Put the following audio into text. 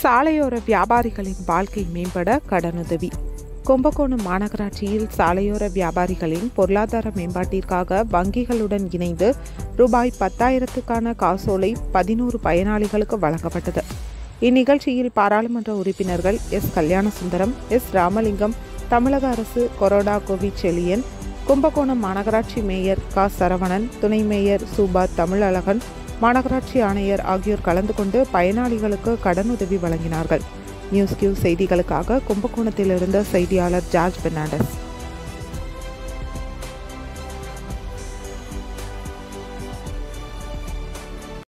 சாலையோர வியாபாரிகளின் வாழ்க்கை மேம்பட கடனுதவி கும்பகோணம் மாநகராட்சியில் சாலையோர வியாபாரிகளின் பொருளாதார மேம்பாட்டிற்காக வங்கிகளுடன் இணைந்து ரூபாய் பத்தாயிரத்துக்கான காசோலை பதினோரு பயனாளிகளுக்கு வழங்கப்பட்டது இந்நிகழ்ச்சியில் பாராளுமன்ற உறுப்பினர்கள் எஸ் கல்யாணசுந்தரம் எஸ் ராமலிங்கம் தமிழக அரசு கொரோடா கோவிச்செலியன் கும்பகோணம் மாநகராட்சி மேயர் க சரவணன் துணை மேயர் சூபா தமிழழகன் மாநகராட்சி ஆணையர் ஆகியோர் கலந்து கொண்டு பயனாளிகளுக்கு கடனுதவி வழங்கினார்கள் நியூஸ் கியூ செய்திகளுக்காக கும்பகோணத்திலிருந்து செய்தியாளர் ஜார்ஜ் பெர்னாண்டஸ்